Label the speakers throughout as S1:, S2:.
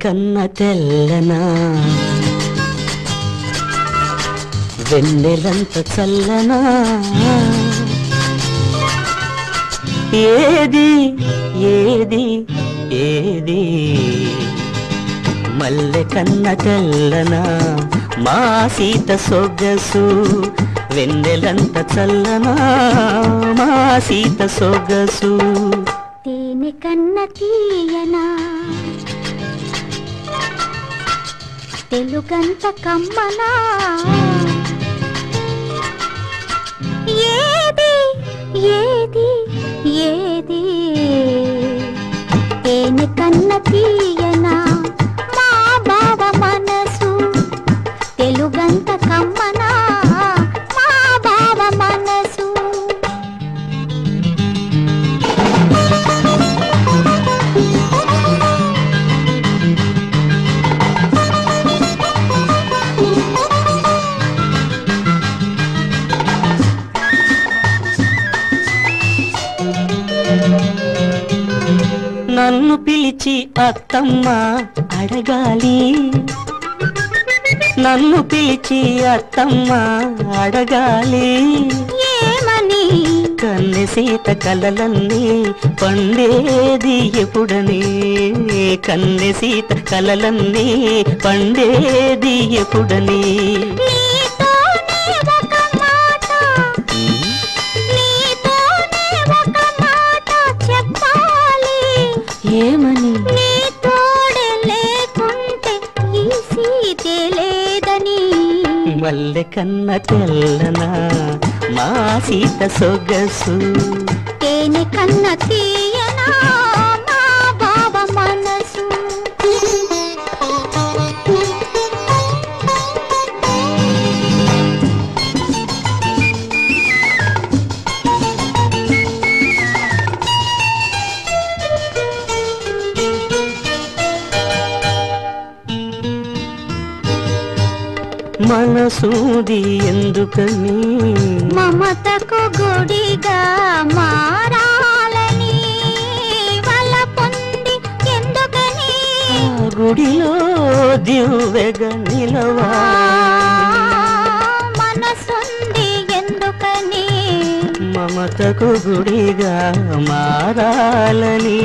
S1: కన్న తెల్లనా వెన్నెలంత చల్లనా ఏది ఏది ఏది మల్లె కన్న తెల్లనా మా సీత సొగసు వెన్నెలంత చల్లనా మా సీత సొగసు
S2: తేనె కన్న తీయనా తెలుగంత కమ్మనా ఏది ఏది ఏది తేనె కన్న తీయనా మా బావ మనసు తెలుగంత కమ్మనా మా బావ మనసు
S1: నన్ను పిలిచి అత్తమ్మ అడగాలి నన్ను పిలిచి అత్తమ్మ అడగాలి
S2: ఏమని
S1: కన్నె సీత కలలన్నీ పండేది ఎప్పుడని కన్నె సీత కలలన్నీ పండేది ఎప్పుడని
S2: నీతోనే ఒక మాట నీతోనే ఒక మాట చెప్పాలి
S1: ఏమని
S2: నీ తోడే లేకుంటే ఈ సీతే లేదని
S1: మల్లె కన్న తెల్లనా మా సీత సొగసు
S2: తేనె కన్న తీయనా మా బావ మనసు
S1: మనసూది ఎందుకని
S2: మమతకు గుడిగా మారాలని వల పొంది ఎందుకని
S1: ఆ గుడిలో దివ్వెగ నిలవా
S2: మనసుంది ఎందుకని
S1: మమతకు గుడిగా మారాలని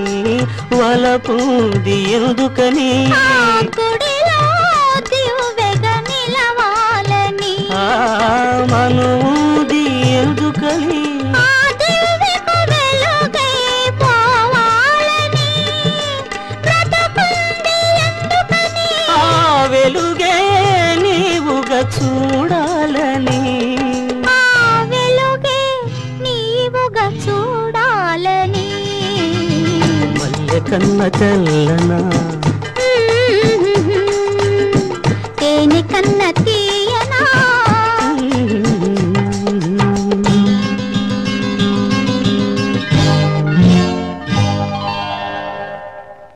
S1: వలపుంది ఎందుకని
S2: ఆ గుడిలో దివ్వెగ నిలవాలని
S1: ఆ మనుది ఎందుకని
S2: ఆ దివ్వెకు వెలుగై పోవాలని బ్రతుకుంది ఎందుకని
S1: ఆ వెలుగే నీవుగా చూడాలని
S2: ఆ వెలుగే నీవుగా చూడాలని
S1: మల్లె కన్న తెల్లనా